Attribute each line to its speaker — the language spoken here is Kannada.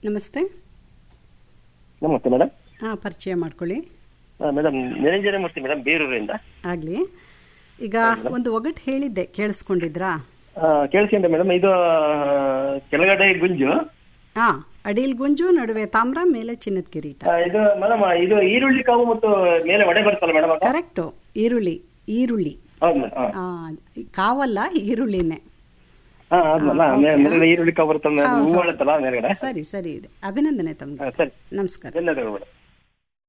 Speaker 1: ನಮಸ್ತೆ
Speaker 2: ನಮಸ್ತೆ ಮೇಡಮ್
Speaker 1: ಹಾಂ ಪರಿಚಯ ಮಾಡ್ಕೊಳ್ಳಿ
Speaker 2: ಮೇಡಮ್ ನಿರಂಜನ ಮೂರ್ತಿ ಮೇಡಮ್ ಬೀರೂರಿಂದ
Speaker 1: ಆಗಲಿ ಈಗ ಒಂದು ಒಗಟ್ಟು ಹೇಳಿದ್ದೆ ಕೇಳಿಸ್ಕೊಂಡಿದ್ರಾ
Speaker 2: ಕೇಳಿಸ್ಕೊಂಡೆ ಮೇಡಮ್ ಇದು ಕೆಳಗಡೆ ಗುಂಜು
Speaker 1: ಹಾಂ ಅಡಿಲ್ ಗುಂಜು ನಡುವೆ ತಾಮ್ರ ಮೇಲೆ ಚಿನ್ನದ ಕಿರೀಟ
Speaker 2: ಆ, ಇದು ಮೇಡಮ್ ಇದು ಈರುಳ್ಳಿ ಕಾವು ಮತ್ತು ಮೇಲೆ ವಡೆ ಬರುತ್ತಲ್ಲ ಮೇಡಮ್ ಅದು
Speaker 1: ಕರೆಕ್ಟು ಈರುಳ್ಳಿ ಈರುಳ್ಳಿ
Speaker 2: ಹೌದು ಮೇಡಮ್
Speaker 1: ಆ, ಕಾವಲ್ಲ ಈರುಳ್ಳಿನೇ
Speaker 2: ಹಾ ಆದ್ಮಲ್ಲ
Speaker 1: ಹಾ, okay.
Speaker 2: ಮೇಲ್ಗಡೆ ಈರುಳ್ಳಿ ಕಾವು ಬರುತ್ತಲ್ಲ
Speaker 1: ಹೌದು,
Speaker 2: ಹೂವು
Speaker 1: ಹೌದು.
Speaker 2: ಬರುತ್ತಲ್ಲ ಮೇಲ್ಗಡೆ
Speaker 1: ಸರಿ ಸರಿ ಇದೆ ಅಭಿನಂದನೆ ತಮ್ಗೆ
Speaker 2: ಹಾ, ಸರಿ
Speaker 1: ನಮಸ್ಕಾರ
Speaker 2: ಧನ್ಯವಾದಗಳು ಮೇಡಮ್